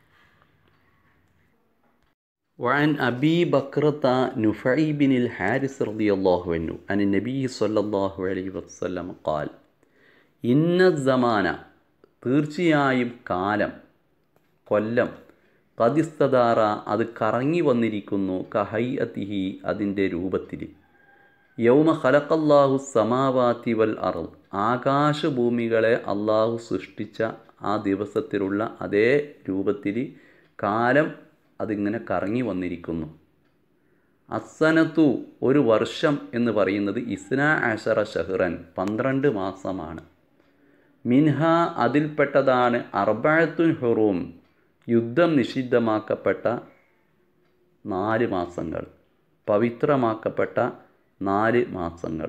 وعن أبي بكرة نفعي بن الحارث رضي الله عنه عن النبي صلى الله عليه وسلم قال إن الزمان തീർച്ചയായും കാലം കൊല്ലം കതിസ്തദാറ അത് കറങ്ങി വന്നിരിക്കുന്നു കഹൈ അതിഹി അതിൻ്റെ രൂപത്തിൽ യൗമ ഖലഖല്ലാഹു സമാവാത്തി വൽ അറു ആകാശഭൂമികളെ അള്ളാഹു സൃഷ്ടിച്ച ആ ദിവസത്തിലുള്ള അതേ രൂപത്തിൽ കാലം അതിങ്ങനെ കറങ്ങി വന്നിരിക്കുന്നു അസനത്തു ഒരു വർഷം എന്ന് പറയുന്നത് ഇസ്ന ആഷറ ഷഹ്റൻ പന്ത്രണ്ട് മാസമാണ് മിൻഹ അതിൽപ്പെട്ടതാണ് അർബായത്തുൻ ഹുറൂം യുദ്ധം നിഷിദ്ധമാക്കപ്പെട്ട നാല് മാസങ്ങൾ പവിത്രമാക്കപ്പെട്ട നാല് മാസങ്ങൾ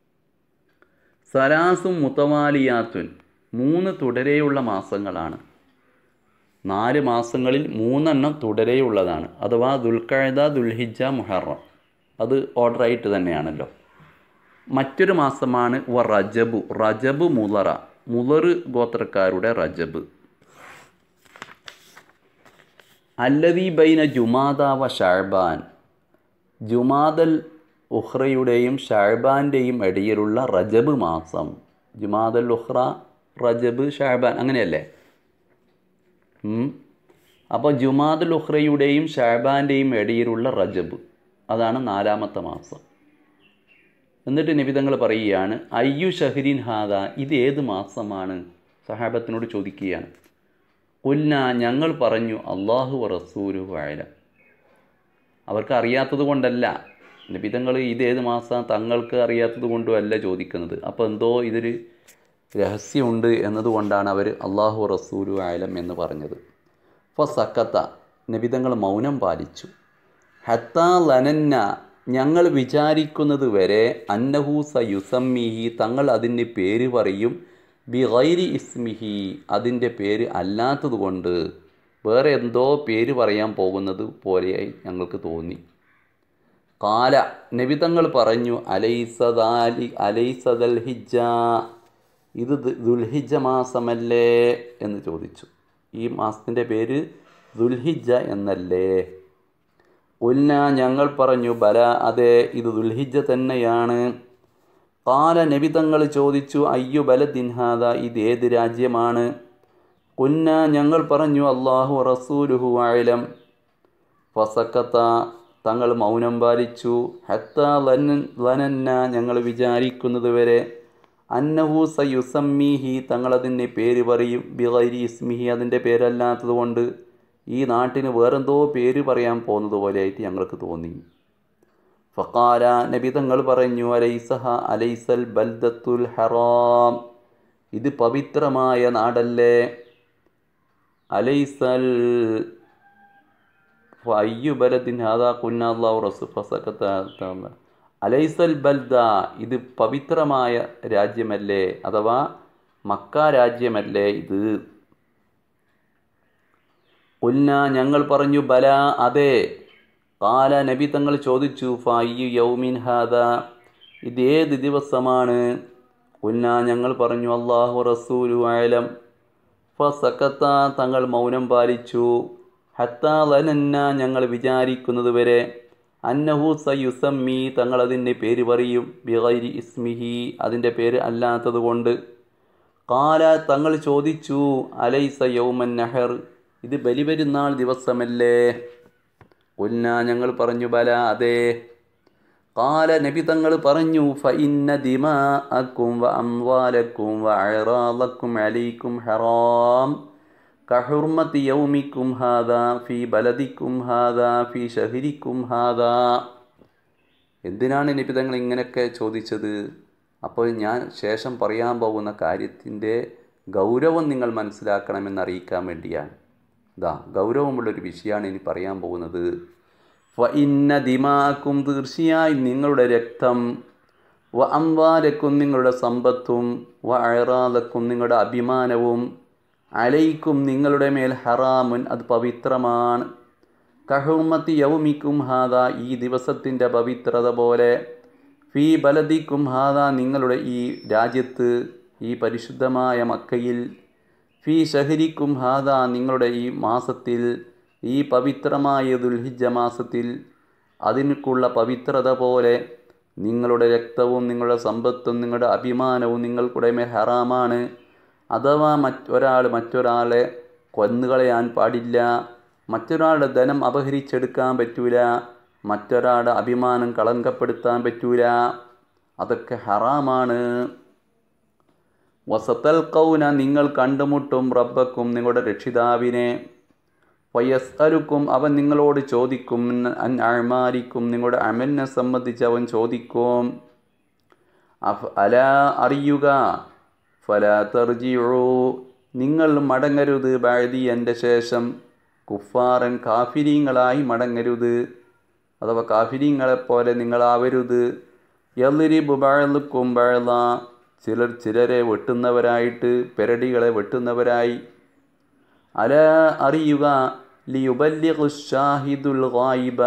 സലാസും മുത്തവാലിയാത്തുൻ മൂന്ന് തുടരെയുള്ള മാസങ്ങളാണ് നാല് മാസങ്ങളിൽ മൂന്നെണ്ണം തുടരെയുള്ളതാണ് അഥവാ ദുൽഖഴദ ദുൽഹിജ മുഹറം അത് ഓർഡറായിട്ട് തന്നെയാണല്ലോ മറ്റൊരു മാസമാണ് വ റജബു റജബ് മുലറ മുലറ് ഗോത്രക്കാരുടെ റജബ് അല്ലവി ബൈന ജുമാദ വ ഷാഴ്ബാൻ ജുമാദൽ ഉഹ്റയുടെയും ഷാഴ്ബാൻ്റെയും ഇടയിലുള്ള റജബ് മാസം ജുമാദൽ ഉഹ്റ റജബ് ഷാഴ്ബാൻ അങ്ങനെയല്ലേ അപ്പോൾ ജുമാദുൽ ഉഖ്രയുടെയും ഷാബാൻ്റെയും ഇടയിലുള്ള റജബ് അതാണ് നാലാമത്തെ മാസം എന്നിട്ട് നിബിതങ്ങൾ പറയുകയാണ് അയ്യു ഷഹരീൻ ഹാദ ഇത് ഏത് മാസമാണ് സഹാബത്തിനോട് ചോദിക്കുകയാണ് കുന്ന ഞങ്ങൾ പറഞ്ഞു അള്ളാഹു റസൂലു ആയ അവർക്ക് അറിയാത്തത് കൊണ്ടല്ല നിബിതങ്ങൾ ഇത് ഏത് മാസം തങ്ങൾക്ക് അറിയാത്തത് കൊണ്ടുമല്ല ചോദിക്കുന്നത് അപ്പോൾ എന്തോ ഇതൊരു രഹസ്യമുണ്ട് എന്നതുകൊണ്ടാണ് അവർ അള്ളാഹു റസൂലു ആലം എന്ന് പറഞ്ഞത് ഫ സക്കത്ത നബിതങ്ങൾ മൗനം പാലിച്ചു ഹത്താ ലനന്ന ഞങ്ങൾ വിചാരിക്കുന്നത് വരെ അന്നഹു സ യുസമ്മിഹി തങ്ങൾ അതിന് പേര് പറയും ബി ഗൈരി ഇസ്മിഹി അതിൻ്റെ പേര് അല്ലാത്തതുകൊണ്ട് വേറെ എന്തോ പേര് പറയാൻ പോകുന്നത് പോലെയായി ഞങ്ങൾക്ക് തോന്നി കാല നബിതങ്ങൾ പറഞ്ഞു അലൈസദാലി അലൈസദൽ ഹിജ ഇത് ദു- ദുൽഹിജ മാസമല്ലേ എന്ന് ചോദിച്ചു ഈ മാസത്തിൻ്റെ പേര് ദുൽഹിജ എന്നല്ലേ ഉന്ന ഞങ്ങൾ പറഞ്ഞു ബല അതെ ഇത് ദുൽഹിജ തന്നെയാണ് കാല നബിതങ്ങൾ ചോദിച്ചു അയ്യു ബലദിൻഹാദ ഇത് ഏത് രാജ്യമാണ് കുന്ന ഞങ്ങൾ പറഞ്ഞു അള്ളാഹു റസൂലുഹു ആയിലം ഫസക്കത്ത തങ്ങൾ മൗനം പാലിച്ചു ഹത്ത ലനൻ ലനന്ന ഞങ്ങൾ വിചാരിക്കുന്നത് വരെ അന്നഹു സയുസമ്മീഹി തങ്ങളതിന് പേര് പറയും ബിഗൈരി ഇസ്മിഹി അതിൻ്റെ പേരല്ലാത്തത് കൊണ്ട് ഈ നാട്ടിന് വേറെന്തോ പേര് പറയാൻ പോകുന്നത് പോലെയായിട്ട് ഞങ്ങൾക്ക് തോന്നി ഫക്കാല നബി തങ്ങൾ പറഞ്ഞു അലൈസഹ അലൈസൽ ബൽദത്തുൽ ഹറാം ഇത് പവിത്രമായ നാടല്ലേ അലൈസൽ അയ്യു ബലദിൻ ഹാദാ കുന്ന അള്ളാഹു റസൂ ഫസക്കത്ത അലൈസൽ ബൽദ ഇത് പവിത്രമായ രാജ്യമല്ലേ അഥവാ മക്ക രാജ്യമല്ലേ ഇത് കുന്ന ഞങ്ങൾ പറഞ്ഞു ബല അതെ കാല നബി തങ്ങൾ ചോദിച്ചു ഫയ്യു യൗമിൻ ഹാദ ഇത് ഏത് ദിവസമാണ് കുന്ന ഞങ്ങൾ പറഞ്ഞു അള്ളാഹു റസൂലു ആലം ഫസക്കത്ത തങ്ങൾ മൗനം പാലിച്ചു ഹത്താ ലനന്ന ഞങ്ങൾ വിചാരിക്കുന്നത് വരെ അന്നഹു സയുസമ്മി തങ്ങൾ അതിൻ്റെ പേര് പറയും ബിഗൈരി ഇസ്മിഹി അതിൻ്റെ പേര് അല്ലാത്തത് കൊണ്ട് കാല തങ്ങൾ ചോദിച്ചു അലൈസ യൗമൻ നഹർ ഇത് ബലിപെരുന്നാൾ ദിവസമല്ലേ ഉന്ന ഞങ്ങൾ പറഞ്ഞു ബല അതെ കാല നബി തങ്ങൾ പറഞ്ഞു ഫഇന്ന ദിമാഅക്കും വ അംവാലക്കും വ അഅറാളക്കും അലൈക്കും ഹറാം കഹുർമത്തി യൗമിക്കും ഹാദാ ഫി ബലദിക്കും ഹാദാ ഫി ഷഹരിക്കും ഹാദാ എന്തിനാണ് നബി തങ്ങൾ ഇങ്ങനെയൊക്കെ ചോദിച്ചത് അപ്പോൾ ഞാൻ ശേഷം പറയാൻ പോകുന്ന കാര്യത്തിൻ്റെ ഗൗരവം നിങ്ങൾ മനസ്സിലാക്കണമെന്ന് അറിയിക്കാൻ വേണ്ടിയാണ് ഇതാ ഗൗരവമുള്ളൊരു വിഷയമാണ് ഇനി പറയാൻ പോകുന്നത് വ ഇന്ന ദിമാക്കും തീർച്ചയായും നിങ്ങളുടെ രക്തം വ അംവാലക്കും നിങ്ങളുടെ സമ്പത്തും വ അഴറാലക്കും നിങ്ങളുടെ അഭിമാനവും അലൈക്കും നിങ്ങളുടെ മേൽ ഹറാമുൻ അത് പവിത്രമാണ് കഹുമത്തി യൗമിക്കും ഹാദ ഈ ദിവസത്തിൻ്റെ പവിത്രത പോലെ ഫീ ബലദിക്കും ഹാദ നിങ്ങളുടെ ഈ രാജ്യത്ത് ഈ പരിശുദ്ധമായ മക്കയിൽ ഫീ ഷഹരിക്കും ഹാദ നിങ്ങളുടെ ഈ മാസത്തിൽ ഈ പവിത്രമായ ദുൽഹിജ മാസത്തിൽ അതിനുള്ള പവിത്രത പോലെ നിങ്ങളുടെ രക്തവും നിങ്ങളുടെ സമ്പത്തും നിങ്ങളുടെ അഭിമാനവും നിങ്ങൾക്കുടെ മേൽ ഹറാമാണ് അഥവാ മറ്റൊരാൾ മറ്റൊരാളെ കൊന്നുകളയാൻ പാടില്ല മറ്റൊരാളുടെ ധനം അപഹരിച്ചെടുക്കാൻ പറ്റൂല മറ്റൊരാളുടെ അഭിമാനം കളങ്കപ്പെടുത്താൻ പറ്റൂല അതൊക്കെ ഹറാമാണ് വസത്തൽ കൗന നിങ്ങൾ കണ്ടുമുട്ടും റബ്ബക്കും നിങ്ങളുടെ രക്ഷിതാവിനെ വയസ്അലുക്കും അവൻ നിങ്ങളോട് ചോദിക്കും അൻ അഴ്മാരിക്കും നിങ്ങളുടെ അമലിനെ സംബന്ധിച്ച് അവൻ ചോദിക്കും അഫ് അല അറിയുക ഫല തെർജിയു നിങ്ങൾ മടങ്ങരുത് ബാഴതി എൻ്റെ ശേഷം കുഫാറൻ കാഫിരീങ്ങളായി മടങ്ങരുത് അഥവാ കാഫിരീങ്ങളെപ്പോലെ നിങ്ങളാവരുത് എല്ലിരിബ് ബഴലുക്കും ബഴല ചിലർ ചിലരെ വെട്ടുന്നവരായിട്ട് പെരടികളെ വെട്ടുന്നവരായി അല അറിയുക ലിയുബല്ലിഗു ഷാഹിദുൽ ഗായിബ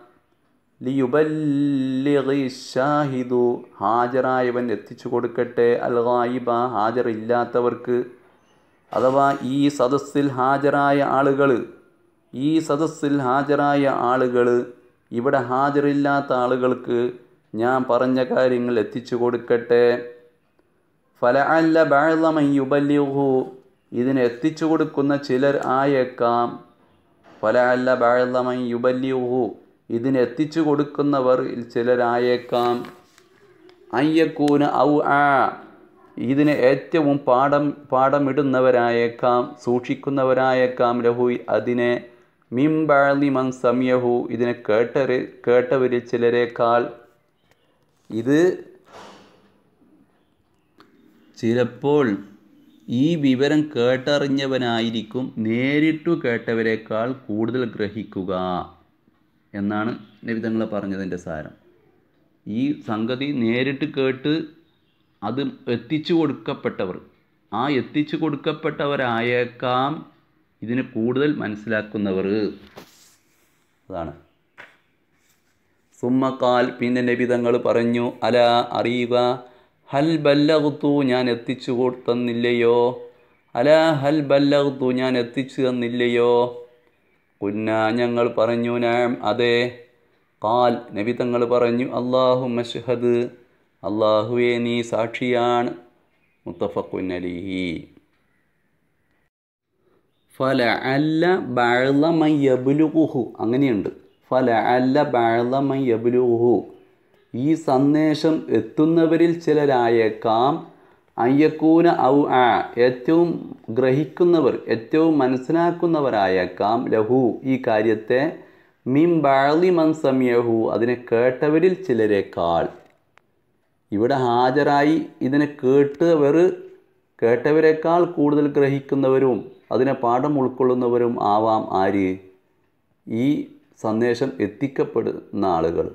ലിയുബല്ലിഗി ഷാഹിദു ഹാജരായവൻ എത്തിച്ചു കൊടുക്കട്ടെ അൽ ഗായിബ ഹാജറില്ലാത്തവർക്ക് അഥവാ ഈ സദസ്സിൽ ഹാജരായ ആളുകൾ ഈ സദസ്സിൽ ഹാജരായ ആളുകൾ ഇവിടെ ഹാജരില്ലാത്ത ആളുകൾക്ക് ഞാൻ പറഞ്ഞ കാര്യങ്ങൾ എത്തിച്ചു കൊടുക്കട്ടെ ഫല അല്ല ബാഴമയ്യുബല്യഹു ഇതിനെ എത്തിച്ചു കൊടുക്കുന്ന ചിലർ ആയേക്കാം ഫല അല്ല ബാഴമൻ യുബല്യുഹു ഇതിന് എത്തിച്ചു കൊടുക്കുന്നവർ ചിലരായേക്കാം അയ്യക്കൂന ഔ ആ ഇതിന് ഏറ്റവും പാഠം പാഠമിടുന്നവരായേക്കാം സൂക്ഷിക്കുന്നവരായേക്കാം ലഹു അതിനെ മിംബാളി മൻ സമയഹു ഇതിനെ കേട്ടവര് കേട്ടവരിൽ ചിലരേക്കാൾ ഇത് ചിലപ്പോൾ ഈ വിവരം കേട്ടറിഞ്ഞവനായിരിക്കും നേരിട്ടു കേട്ടവരെക്കാൾ കൂടുതൽ ഗ്രഹിക്കുക എന്നാണ് നബിതങ്ങൾ പറഞ്ഞതിൻ്റെ സാരം ഈ സംഗതി നേരിട്ട് കേട്ട് അത് എത്തിച്ചു കൊടുക്കപ്പെട്ടവർ ആ എത്തിച്ചു കൊടുക്കപ്പെട്ടവരായേക്കാം ഇതിന് കൂടുതൽ മനസ്സിലാക്കുന്നവർ അതാണ് സുമ്മക്കാൽ പിന്നെ നബി തങ്ങൾ പറഞ്ഞു അല അറിയുക ഹൽ ബല്ലകുത്തു ഞാൻ എത്തിച്ചു തന്നില്ലയോ അല ഹൽ ബല്ലകുത്തു ഞാൻ എത്തിച്ചു തന്നില്ലയോ കുന്ന ഞങ്ങൾ പറഞ്ഞു നാം അതെ കാൽ നബി തങ്ങൾ പറഞ്ഞു അള്ളാഹു മഷ്ഹദ് അള്ളാഹുവെ നീ സാക്ഷിയാണ് മുത്തഫക്കുൻ അലിഹി ഫല അല്ല ബഴലമയ്യബുലുഹു അങ്ങനെയുണ്ട് ഫല അല്ല ബഴലമയ്യബുലുഹു ഈ സന്ദേശം എത്തുന്നവരിൽ ചിലരായേക്കാം അയ്യക്കൂന ഔ ആ ഏറ്റവും ഗ്രഹിക്കുന്നവർ ഏറ്റവും മനസ്സിലാക്കുന്നവരായേക്കാം ലഹു ഈ കാര്യത്തെ മിം ബാളി മൻ സമയഹു അതിനെ കേട്ടവരിൽ ചിലരേക്കാൾ ഇവിടെ ഹാജരായി ഇതിനെ കേട്ടവർ കേട്ടവരെക്കാൾ കൂടുതൽ ഗ്രഹിക്കുന്നവരും അതിനെ പാഠം ഉൾക്കൊള്ളുന്നവരും ആവാം ആര് ഈ സന്ദേശം എത്തിക്കപ്പെടുന്ന ആളുകൾ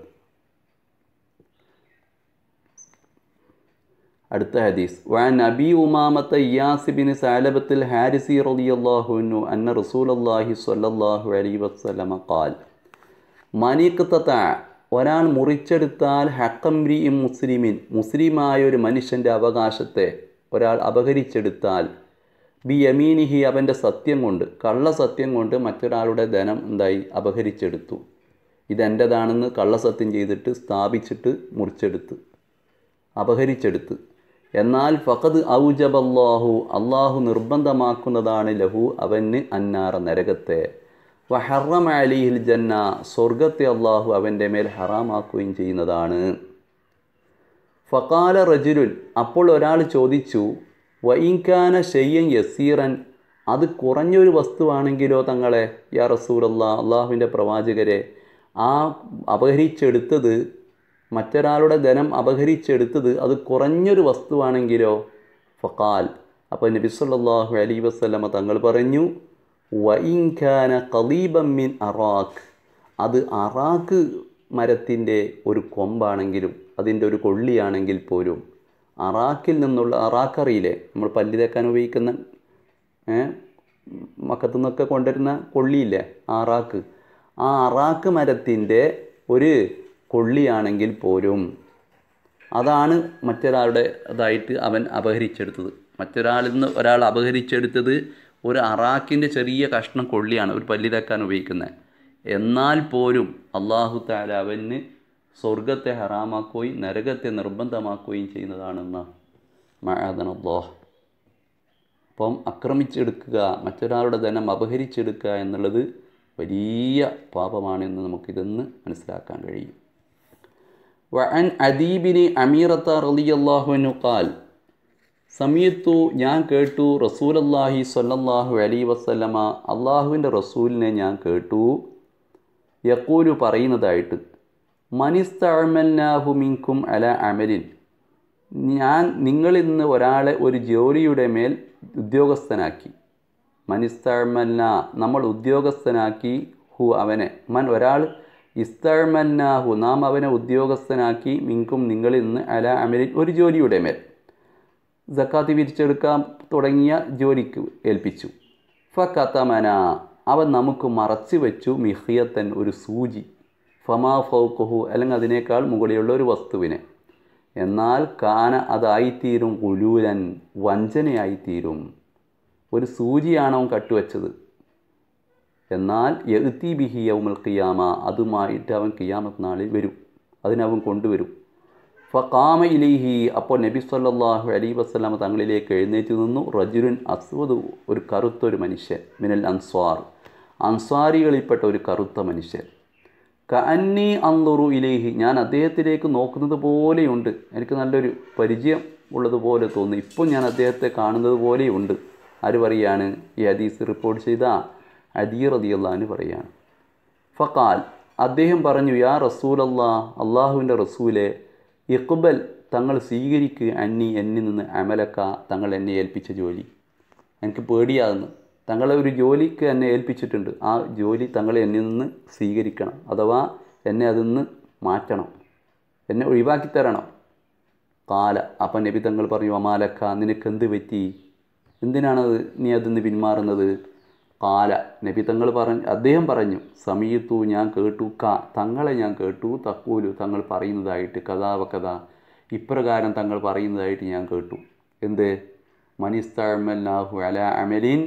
അടുത്ത ഹദീസ് വാൻ നബി ഉമാമത്ത ഇയാസിബിൻ സാലബത്തിൽ ഹാരിസി റളിയല്ലാഹുവിനു അന്ന റസൂലല്ലാഹി സ്വല്ലല്ലാഹു അലൈഹി വസല്ലമ ഖാൽ മനിക്കത്ത ഒരാൾ മുറിച്ചെടുത്താൽ ഹക്കംരി മുസ്ലിമിൻ മുസ്ലിമായ ഒരു മനുഷ്യൻ്റെ അവകാശത്തെ ഒരാൾ അപഹരിച്ചെടുത്താൽ ബി യമീനിഹി അവൻ്റെ സത്യം കൊണ്ട് കള്ളസത്യം കൊണ്ട് മറ്റൊരാളുടെ ധനം എന്തായി അപഹരിച്ചെടുത്തു ഇതെൻ്റെതാണെന്ന് കള്ളസത്യം ചെയ്തിട്ട് സ്ഥാപിച്ചിട്ട് മുറിച്ചെടുത്ത് അപഹരിച്ചെടുത്ത് എന്നാൽ ഫഖദ് ഔജബല്ലാഹു അള്ളാഹു നിർബന്ധമാക്കുന്നതാണ് ലഹു അവന് അന്നാറ നരകത്തെ വഹറം അലിഹിൽ ജന്ന സ്വർഗത്തെ അള്ളാഹു അവൻ്റെ മേൽ ഹറാമാക്കുകയും ചെയ്യുന്നതാണ് ഫക്കാല റജുലുൻ അപ്പോൾ ഒരാൾ ചോദിച്ചു വൈൻകാന ഷെയ്യൻ യസീറൻ അത് കുറഞ്ഞൊരു വസ്തുവാണെങ്കിലോ തങ്ങളെ യാ റസൂലല്ലാ അള്ളാഹുവിൻ്റെ പ്രവാചകരെ ആ അപഹരിച്ചെടുത്തത് മറ്റൊരാളുടെ ധനം അപഹരിച്ചെടുത്തത് അത് കുറഞ്ഞൊരു വസ്തുവാണെങ്കിലോ ഫക്കാൽ അപ്പോൾ നബി സല്ലല്ലാഹു അലൈഹി വസല്ലമ തങ്ങൾ പറഞ്ഞു വൈൻഖാന കലീബമ്മിൻ അറാഖ് അത് അറാഖ് മരത്തിൻ്റെ ഒരു കൊമ്പാണെങ്കിലും അതിൻ്റെ ഒരു കൊള്ളിയാണെങ്കിൽ പോലും അറാഖിൽ നിന്നുള്ള അറാഖ് അറിയില്ലേ നമ്മൾ പല്ല് തേക്കാൻ ഉപയോഗിക്കുന്ന മക്കത്തു നിന്നൊക്കെ കൊണ്ടുവരുന്ന കൊള്ളിയില്ലേ അറാഖ് ആ അറാഖ് മരത്തിൻ്റെ ഒരു കൊള്ളിയാണെങ്കിൽ പോലും അതാണ് മറ്റൊരാളുടെ അതായിട്ട് അവൻ അപഹരിച്ചെടുത്തത് മറ്റൊരാളിൽ നിന്ന് ഒരാൾ അപഹരിച്ചെടുത്തത് ഒരു അറാക്കിൻ്റെ ചെറിയ കഷ്ണം കൊള്ളിയാണ് ഒരു പല്ലി തേക്കാൻ ഉപയോഗിക്കുന്നത് എന്നാൽ പോലും അള്ളാഹു താല അവന് സ്വർഗത്തെ ഹറാമാക്കുകയും നരകത്തെ നിർബന്ധമാക്കുകയും ചെയ്യുന്നതാണെന്ന് മഴാദനല്ലാഹ് അപ്പം ആക്രമിച്ചെടുക്കുക മറ്റൊരാളുടെ ധനം അപഹരിച്ചെടുക്കുക എന്നുള്ളത് വലിയ പാപമാണെന്ന് നമുക്കിതെന്ന് മനസ്സിലാക്കാൻ കഴിയും വഅൻ അദീബിന് അമീറത്ത റളിയല്ലാഹുവിനു ഖാൽ സമയത്തു ഞാൻ കേട്ടു റസൂലല്ലാഹി സ്വല്ലല്ലാഹു അലൈ വസല്ലമ അള്ളാഹുവിൻ്റെ റസൂലിനെ ഞാൻ കേട്ടു യക്കൂലു പറയുന്നതായിട്ട് മനിസ്തഅമൽനാഹു മിൻകും അല അമലിൻ ഞാൻ നിങ്ങളിൽ നിന്ന് ഒരാളെ ഒരു ജോലിയുടെ മേൽ ഉദ്യോഗസ്ഥനാക്കി മനിസ്തഅമൽന നമ്മൾ ഉദ്യോഗസ്ഥനാക്കി ഹു അവനെ മൻ ഒരാൾ ഇസ്തഅമൽനാഹു നാം അവനെ ഉദ്യോഗസ്ഥനാക്കി മിൻകും നിങ്ങളിൽ നിന്ന് അല അമലിൻ ഒരു ജോലിയുടെ മേൽ സക്കാത്ത് പിരിച്ചെടുക്കാൻ തുടങ്ങിയ ജോലിക്ക് ഏൽപ്പിച്ചു ഫ കത്തമന അവൻ നമുക്ക് മറച്ചു വെച്ചു മിഹിയത്തൻ ഒരു സൂചി ഫമാ ഫൗക്കുഹു അല്ലെങ്കിൽ അതിനേക്കാൾ മുകളിലുള്ള ഒരു വസ്തുവിനെ എന്നാൽ കാന അതായിത്തീരും കുലൂരൻ വഞ്ചനയായിത്തീരും ഒരു സൂചിയാണ് അവൻ കട്ടുവച്ചത് എന്നാൽ എഴുത്തി ബിഹി യൗമൽ ഖിയാമ അതുമായിട്ട് അവൻ ഖിയാമത്ത് നാളിൽ വരും അതിനവൻ കൊണ്ടുവരും ഫഖാമ ഇലൈഹി അപ്പോൾ നബി സല്ലല്ലാഹു അലൈഹി വസല്ലമ തങ്ങളിലേക്ക് എഴുന്നേറ്റ് നിന്നു റജുലുൻ അസ്വദ് ഒരു കറുത്തൊരു മനുഷ്യൻ മിനൽ അൻസ്വാർ അൻസാരികളിൽപ്പെട്ട ഒരു കറുത്ത മനുഷ്യൻ കഅന്നി അന്തുറു ഇലേഹി ഞാൻ അദ്ദേഹത്തിലേക്ക് നോക്കുന്നത് പോലെയുണ്ട് എനിക്ക് നല്ലൊരു പരിചയം ഉള്ളതുപോലെ തോന്നി ഇപ്പോൾ ഞാൻ അദ്ദേഹത്തെ കാണുന്നത് പോലെയുണ്ട് ആര് പറയാണ് ഈ ഹദീസ് റിപ്പോർട്ട് ചെയ്ത അദീർ റതിയല്ലാന്ന് പറയാണ് ഫക്കാൽ അദ്ദേഹം പറഞ്ഞു യാ റസൂലല്ലാ അള്ളാഹുവിൻ്റെ റസൂലെ ഇഖ്ബൽ തങ്ങൾ സ്വീകരിക്കുക അന്നി എന്നിൽ നിന്ന് അമലക്ക തങ്ങൾ എന്നെ ഏൽപ്പിച്ച ജോലി എനിക്ക് പേടിയാകുന്നു തങ്ങളെ ഒരു ജോലിക്ക് എന്നെ ഏൽപ്പിച്ചിട്ടുണ്ട് ആ ജോലി തങ്ങൾ എന്നിൽ നിന്ന് സ്വീകരിക്കണം അഥവാ എന്നെ അതിൽ നിന്ന് മാറ്റണം എന്നെ ഒഴിവാക്കി തരണം കാല അപ്പം നബി തങ്ങൾ പറഞ്ഞു അമാലക്ക നിനക്ക് എന്ത് പറ്റി എന്തിനാണത് നീ അതിൽ നിന്ന് പിന്മാറുന്നത് കാല നബി തങ്ങൾ പറഞ്ഞു അദ്ദേഹം പറഞ്ഞു സമീത്തു ഞാൻ കേട്ടു ക തങ്ങളെ ഞാൻ കേട്ടു തക്കൂലു തങ്ങൾ പറയുന്നതായിട്ട് കഥാവ കഥ ഇപ്രകാരം തങ്ങൾ പറയുന്നതായിട്ട് ഞാൻ കേട്ടു എന്ത് മനിസ്തമല്ലാഹു അല അമലിൻ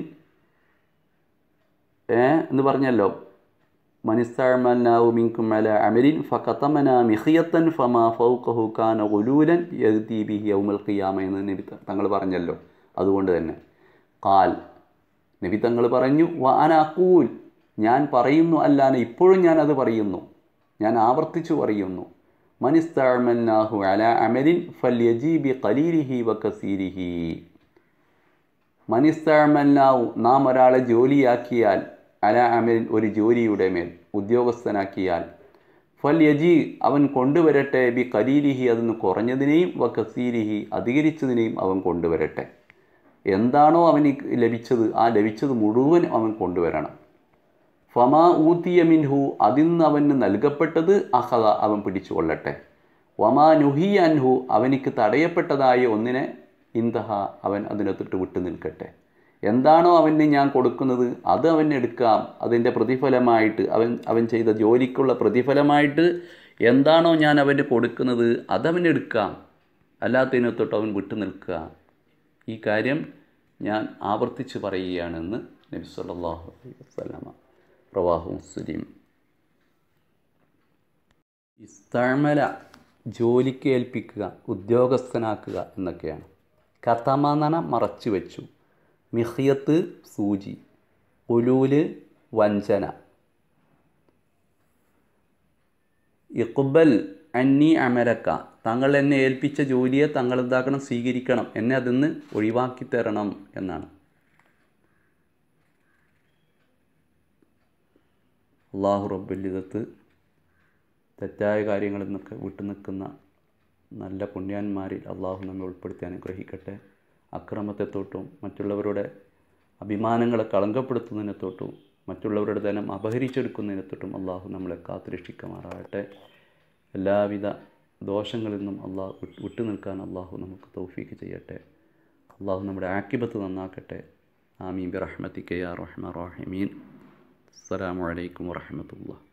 ഏ എന്ന് പറഞ്ഞല്ലോ മനിസ്തമല്ലാഹു മിൻകും അല അമലിൻ ഫഖതമന മിഖിയത്തൻ ഫമാ ഫൗഖഹു കാന ഗുലൂലൻ യഗ്തി ബിഹി യൗമൽ ഖിയാമ എന്ന് നബി തങ്ങൾ പറഞ്ഞല്ലോ അതുകൊണ്ട് തന്നെ കാൽ നബി തങ്ങൾ പറഞ്ഞു വ അന അക്കൂൽ ഞാൻ പറയുന്നു അല്ലാതെ ഇപ്പോഴും ഞാൻ അത് പറയുന്നു ഞാൻ ആവർത്തിച്ചു പറയുന്നു മനിസ്തമല്ലാഹു അല അമലിൻ ഫൽ യജീബി ഖലീലിഹി വ കസീരിഹി മനിസ്തമല്ലാവു നാം ഒരാളെ ജോലിയാക്കിയാൽ അല അമലിൻ ഒരു ജോലിയുടെ മേൽ ഉദ്യോഗസ്ഥനാക്കിയാൽ ഫൽ യജി അവൻ കൊണ്ടുവരട്ടെ ബി കലീലിഹി അതിന് കുറഞ്ഞതിനെയും വ കസീരിഹി അധികരിച്ചതിനെയും അവൻ കൊണ്ടുവരട്ടെ എന്താണോ അവന് ലഭിച്ചത് ആ ലഭിച്ചത് മുഴുവൻ അവൻ കൊണ്ടുവരണം ഫമാ ഊത്തിയ മിൻഹു അതിൽ നിന്ന് അവന് നൽകപ്പെട്ടത് അഹദ അവൻ പിടിച്ചുകൊള്ളട്ടെ വമാ നുഹി അൻഹു അവനിക്ക് തടയപ്പെട്ടതായ ഒന്നിനെ ഇന്തഹ അവൻ അതിനകത്തിട്ട് വിട്ടു നിൽക്കട്ടെ എന്താണോ അവന് ഞാൻ കൊടുക്കുന്നത് അത് അവന് എടുക്കാം അതിൻ്റെ പ്രതിഫലമായിട്ട് അവൻ അവൻ ചെയ്ത ജോലിക്കുള്ള പ്രതിഫലമായിട്ട് എന്താണോ ഞാൻ അവന് കൊടുക്കുന്നത് അതവന് എടുക്കാം അല്ലാത്തതിനകത്തോട്ട് അവൻ വിട്ടു നിൽക്കുക ഈ കാര്യം ഞാൻ ആവർത്തിച്ച് പറയുകയാണെന്ന് നബി സല്ലല്ലാഹു അലൈഹി വസല്ലമ പ്രവാഹു മുസ്ലിം ഇസ്തമല ജോലിക്ക് ഏൽപ്പിക്കുക ഉദ്യോഗസ്ഥനാക്കുക എന്നൊക്കെയാണ് കഥമനന മറച്ചു വെച്ചു മിഹിയത്ത് സൂചി ഉലൂല് വഞ്ചന ഇഖ്ബൽ അന്നി അമരക്ക തങ്ങൾ എന്നെ ഏൽപ്പിച്ച ജോലിയെ തങ്ങൾ എന്താക്കണം സ്വീകരിക്കണം എന്നെ അതിന്ന് ഒഴിവാക്കി തരണം എന്നാണ് അള്ളാഹു റബ്ബുല്ലിതത്ത് തെറ്റായ കാര്യങ്ങളിൽ നിന്നൊക്കെ വിട്ടു നിൽക്കുന്ന നല്ല പുണ്യാന്മാരിൽ അള്ളാഹു നമ്മെ ഉൾപ്പെടുത്തി അനുഗ്രഹിക്കട്ടെ അക്രമത്തെ തൊട്ടും മറ്റുള്ളവരുടെ അഭിമാനങ്ങളെ കളങ്കപ്പെടുത്തുന്നതിനെ തൊട്ടും മറ്റുള്ളവരുടെ ധനം അപഹരിച്ചെടുക്കുന്നതിനെ തൊട്ടും അള്ളാഹു നമ്മളെ കാത്തുരക്ഷിക്കുമാറാകട്ടെ എല്ലാവിധ ദോഷങ്ങളിൽ നിന്നും അള്ളാഹു വിട്ടു നിൽക്കാൻ അള്ളാഹു നമുക്ക് തൗഫീക്ക് ചെയ്യട്ടെ അള്ളാഹു നമ്മുടെ ആക്കിബത്ത് നന്നാക്കട്ടെ ആമീൻ ബി റഹ്മത്തിക്ക് യാ റഹ്മ റാഹിമീൻ അസ്സലാമു അലൈക്കും വറഹമത്തുള്ള